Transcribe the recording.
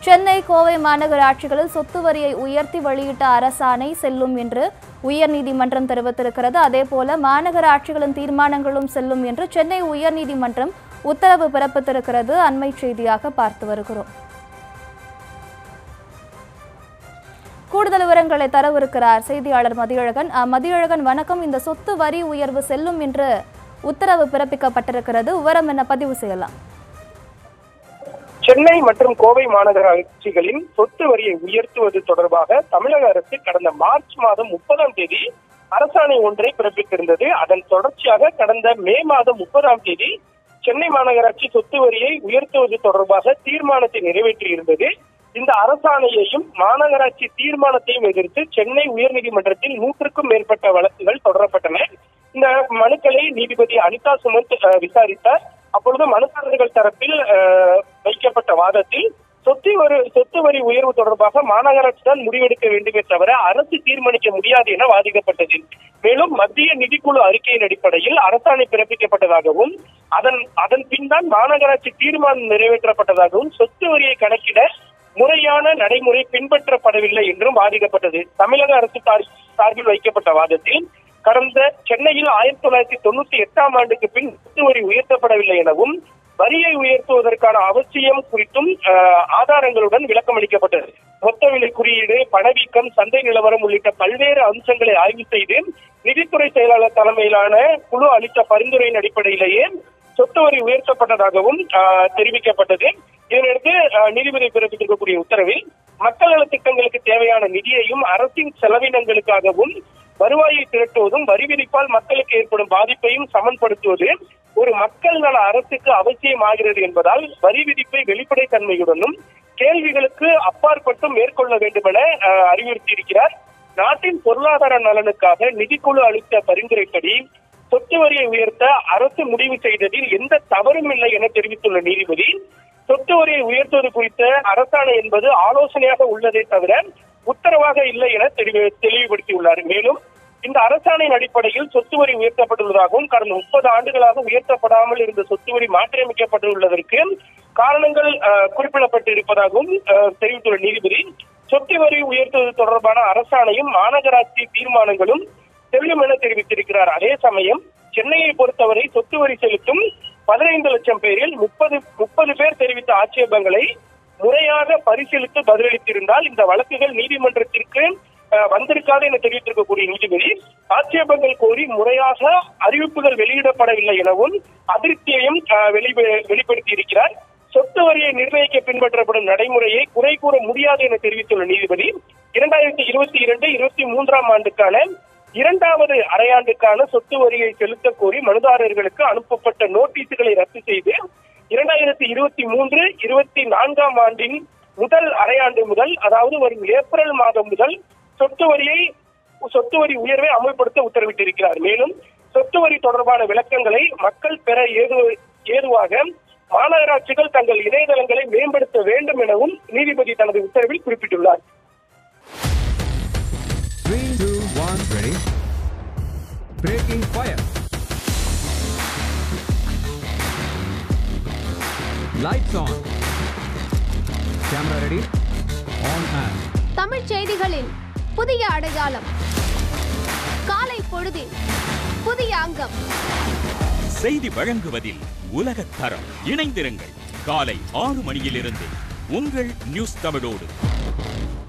சென்னை கோவை மாநகராட்சிகளில் சொத்து வரியை உயர்த்தி வெளியிட்ட அரசாணை செல்லும் என்று உயர்நீதிமன்றம் தெரிவித்திருக்கிறது அதேபோல மாநகராட்சிகளின் தீர்மானங்களும் செல்லும் என்று சென்னை உயர்நீதிமன்றம் உத்தரவு பிறப்பித்திருக்கிறது அண்மை செய்தியாக பார்த்து வருகிறோம் கூடுதல் விவரங்களை தரவிருக்கிறார் செய்தியாளர் மதியழகன் அஹ், மதியழகன் வணக்கம் இந்த சொத்து வரி உயர்வு செல்லும் என்று உத்தரவு பிறப்பிக்கப்பட்டிருக்கிறது விவரம் என்ன பதிவு செய்யலாம் சென்னை மற்றும் கோவை மாநகராட்சிகளின் சொத்து வரியை உயர்த்துவது தொடர்பாக தமிழக அரசு கடந்த மார்ச் மாதம் முப்பதாம் தேதி அரசாணை ஒன்றை பிறப்பித்திருந்தது அதன் தொடர்ச்சியாக கடந்த மே மாதம் முப்பதாம் தேதி சென்னை மாநகராட்சி சொத்து வரியை உயர்த்துவது தொடர்பாக தீர்மானத்தை நிறைவேற்றியிருந்தது இந்த அரசாணையையும் மாநகராட்சி தீர்மானத்தையும் எதிர்த்து சென்னை உயர்நீதிமன்றத்தில் நூற்றுக்கும் மேற்பட்ட வழக்குகள் தொடரப்பட்டன இந்த மனுக்களை நீதிபதி அனிதா சுமந்த் அஹ், விசாரித்தார் அப்பொழுது மனுதாரர்கள் தரப்பில் அஹ், வைக்கப்பட்ட வாதத்தில் சொத்து வரி சொத்து வரி உயர்வு தொடர்பாக மாநகராட்சி தான் முடிவெடுக்க வேண்டுமே தவிர அரசு தீர்மானிக்க முடியாது என வாதிக்கப்பட்டது மேலும் மத்திய நிதிக்குழு அறிக்கையின் அடிப்படையில் அரசாணை பிறப்பிக்கப்பட்டதாகவும் அதன் அதன் பின் தான் மாநகராட்சி தீர்மானம் நிறைவேற்றப்பட்டதாகவும் சொத்து வரியை கணக்கிட முறையான நடைமுறை பின்பற்றப்படவில்லை என்றும் வாதிக்கப்பட்டது தமிழக அரசு சார்- சார்பில் வைக்கப்பட்ட வாதத்தில் கடந்த சென்னையில் ஆயிரத்தி தொள்ளாயிரத்தி தொண்ணூத்தி எட்டாம் ஆண்டுக்கு பின் சொத்து வரி உயர்த்தப்படவில்லை எனவும் வரியை உயர்த்துவதற்கான அவசியம் குறித்தும் அஹ், ஆதாரங்களுடன் விளக்கம் அளிக்கப்பட்டது மொத்த விலை குறியீடு பணவீக்கம் சந்தை நிலவரம் உள்ளிட்ட பல்வேறு அம்சங்களை ஆய்வு செய்து நிதித்துறை செயலாளர் தலைமையிலான குழு அளித்த பரிந்துரையின் அடிப்படையிலேயே சொத்து வரி உயர்த்தப்பட்டதாகவும் அஹ், தெரிவிக்கப்பட்டது இதனையடுத்து அஹ், நீதிபதி பிறப்பித்திருக்கக்கூடிய உத்தரவில் மக்கள் நலத் திட்டங்களுக்கு தேவையான நிதியையும் அரசின் செலவினங்களுக்காகவும் வருவாயை திரட்டுவதும் வரி விதிப்பால் மக்களுக்கு ஏற்படும் பாதிப்பையும் சமன்படுத்துவது ஒரு மக்கள் நல அரசுக்கு அவசியமாகிறது என்பதால் வரி விதிப்பை வெளிப்படைத்தன்மையுடனும் கேள்விகளுக்கு அப்பாற்பட்டும் மேற்கொள்ள வேண்டும் என அஹ், அறிவுறுத்தியிருக்கிறார் நாட்டின் பொருளாதார நலனுக்காக நிதிக்குழு அளித்த பரிந்துரைப்படி சொத்து வரியை உயர்த்த அரசு முடிவு செய்ததில் எந்த தவறும் இல்லை என தெரிவித்துள்ள நீதிபதி சொத்து வரியை உயர்த்துவது குறித்த அரசாணை என்பது ஆலோசனையாக உள்ளதே தவிர உத்தரவாக இல்லை என தெளிவு- தெளிவுபடுத்தியுள்ளார் மேலும் இந்த அரசாணையின் அடிப்படையில் சொத்து வரி உயர்த்தப்பட்டுள்ளதாகவும் கடந்த முப்பது ஆண்டுகளாக உயர்த்தப்படாமல் இருந்த சொத்து வரி மாற்றியமைக்கப்பட்டுள்ளதற்கு காரணங்கள் அஹ், குறிப்பிடப்பட்டிருப்பதாகவும் அஹ், தெரிவித்துள்ள நீதிபதி சொத்து வரி உயர்த்துவது தொடர்பான அரசாணையும் மாநகராட்சி தீர்மானங்களும் செல்லும் என தெரிவித்திருக்கிறார் அதே சமயம் சென்னையை பொறுத்தவரை சொத்து வரி செலுத்தும் பதினைந்து லட்சம் பேரில் முப்பது முப்பது பேர் தெரிவித்த ஆட்சேபங்களை முறையாக பரிசீலித்து பதிலளித்திருந்தால் இந்த வழக்குகள் நீதிமன்றத்திற்கு அஹ், வந்திருக்காது என தெரிவித்திருக்கக்கூடிய நீதிபதி ஆட்சேபங்கள் கோரி முறையாக அறிவிப்புகள் வெளியிடப்படவில்லை எனவும் அதிருப்தியையும் அஹ், வெளி- வெளிப்படுத்தியிருக்கிறார் சொத்து வரியை நிர்ணயிக்க பின்பற்றப்படும் நடைமுறையை குறை கூற முடியாது என தெரிவித்துள்ள நீதிபதி இரண்டாயிரத்தி இருபத்தி இரண்டு இருபத்தி மூன்றாம் ஆண்டுக்கான இரண்டாவது அரையாண்டுக்கான சொத்து வரியை செலுத்த கோரி மனுதாரர்களுக்கு அனுப்பப்பட்ட நோட்டீஸுகளை ரத்து செய்து இரண்டாயிரத்தி இருபத்தி மூன்று இருபத்தி நான்காம் ஆண்டின் முதல் அரையாண்டு முதல் அதாவது வரும் ஏப்ரல் மாதம் முதல் சொத்து வரியை சொத்து வரி உயர்வை அமல்படுத்த உத்தரவிட்டிருக்கிறார் மேலும் சொத்து வரி தொடர்பான விளக்கங்களை மக்கள் பெற ஏது ஏதுவாக மாநகராட்சிகள் தங்கள் இணையதளங்களை மேம்படுத்த வேண்டும் எனவும் நீதிபதி தனது உத்தரவில் குறிப்பிட்டுள்ளார் Three, two, one, ready. Breaking fire. Lights on. Camera ready. On and. தமிழ்ச் செய்திகளின் புதிய அடையாளம் காலை பொழுதின் புதிய அங்கம் செய்தி வழங்குவதில் உலகத் தரம் இணைந்திருங்கள் காலை ஆறு மணியிலிருந்து உங்கள் நியூஸ் தமிழோடு